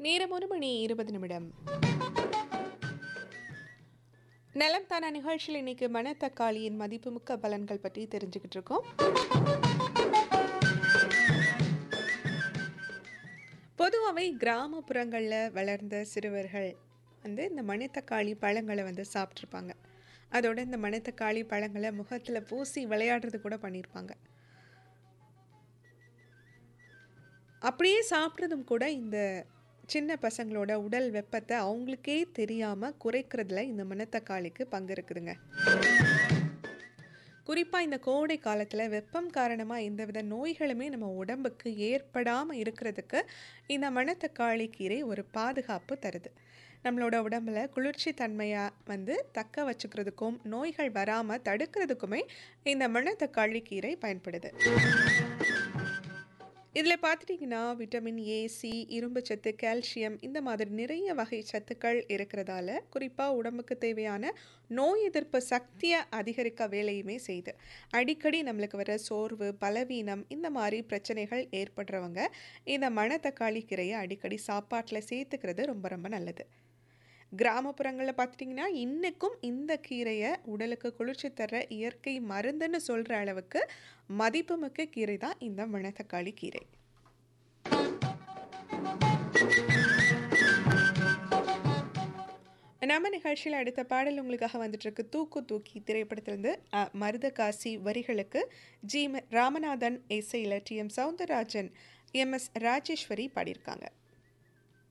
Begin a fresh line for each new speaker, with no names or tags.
நேரம் ஒரு மணி இருபது நிமிடம் நலம் தானா நிகழ்ச்சியில் இன்னைக்கு மணத்தக்காளியின் மதிப்புமிக்க பலன்கள் பற்றி தெரிஞ்சுக்கிட்டு இருக்கோம் பொதுவாகவே கிராமப்புறங்களில் வளர்ந்த சிறுவர்கள் வந்து இந்த மணத்தக்காளி பழங்களை வந்து சாப்பிட்ருப்பாங்க அதோட இந்த மணத்தக்காளி பழங்களை முகத்தில் பூசி விளையாடுறது கூட பண்ணியிருப்பாங்க அப்படியே சாப்பிட்றதும் கூட இந்த சின்ன பசங்களோட உடல் வெப்பத்தை அவங்களுக்கே தெரியாமல் குறைக்கிறதுல இந்த மணத்தக்காளிக்கு பங்கு இருக்குதுங்க குறிப்பாக இந்த கோடை காலத்தில் வெப்பம் காரணமாக எந்தவித நோய்களுமே நம்ம உடம்புக்கு ஏற்படாமல் இருக்கிறதுக்கு இந்த மணத்தக்காளி கீரை ஒரு பாதுகாப்பு தருது நம்மளோட உடம்புல குளிர்ச்சி தன்மையாக வந்து தக்க வச்சுக்கிறதுக்கும் நோய்கள் வராமல் தடுக்கிறதுக்குமே இந்த மணத்தக்காளி கீரை பயன்படுது இதில் பார்த்துட்டிங்கன்னா விட்டமின் ஏ சி இரும்பு சத்து கால்சியம் இந்த மாதிரி நிறைய வகை சத்துக்கள் இருக்கிறதால குறிப்பாக உடம்புக்கு தேவையான நோய் எதிர்ப்பு சக்தியை அதிகரிக்க வேலையுமே செய்யுது அடிக்கடி நம்மளுக்கு வர சோர்வு பலவீனம் இந்த மாதிரி பிரச்சனைகள் ஏற்படுறவங்க இந்த மணத்தக்காளி கீரையை அடிக்கடி சாப்பாட்டில் சேர்த்துக்கிறது ரொம்ப ரொம்ப நல்லது கிராமப்புறங்களில் பார்த்துட்டிங்கன்னா இன்றைக்கும் இந்த கீரையை உடலுக்கு குளிர்ச்சி தர இயற்கை மருந்துன்னு சொல்கிற அளவுக்கு மதிப்புமிக்க கீரை தான் இந்த மணத்தக்காளி கீரை நம்ம நிகழ்ச்சியில் அடுத்த பாடல் உங்களுக்காக வந்துட்டுருக்கு தூக்கு தூக்கி திரைப்படத்திலிருந்து அ, மருதகாசி வரிகளுக்கு ஜி ம- ராமநாதன் இசையில் T M Soundararajan M S Rajeswari பாடியிருக்காங்க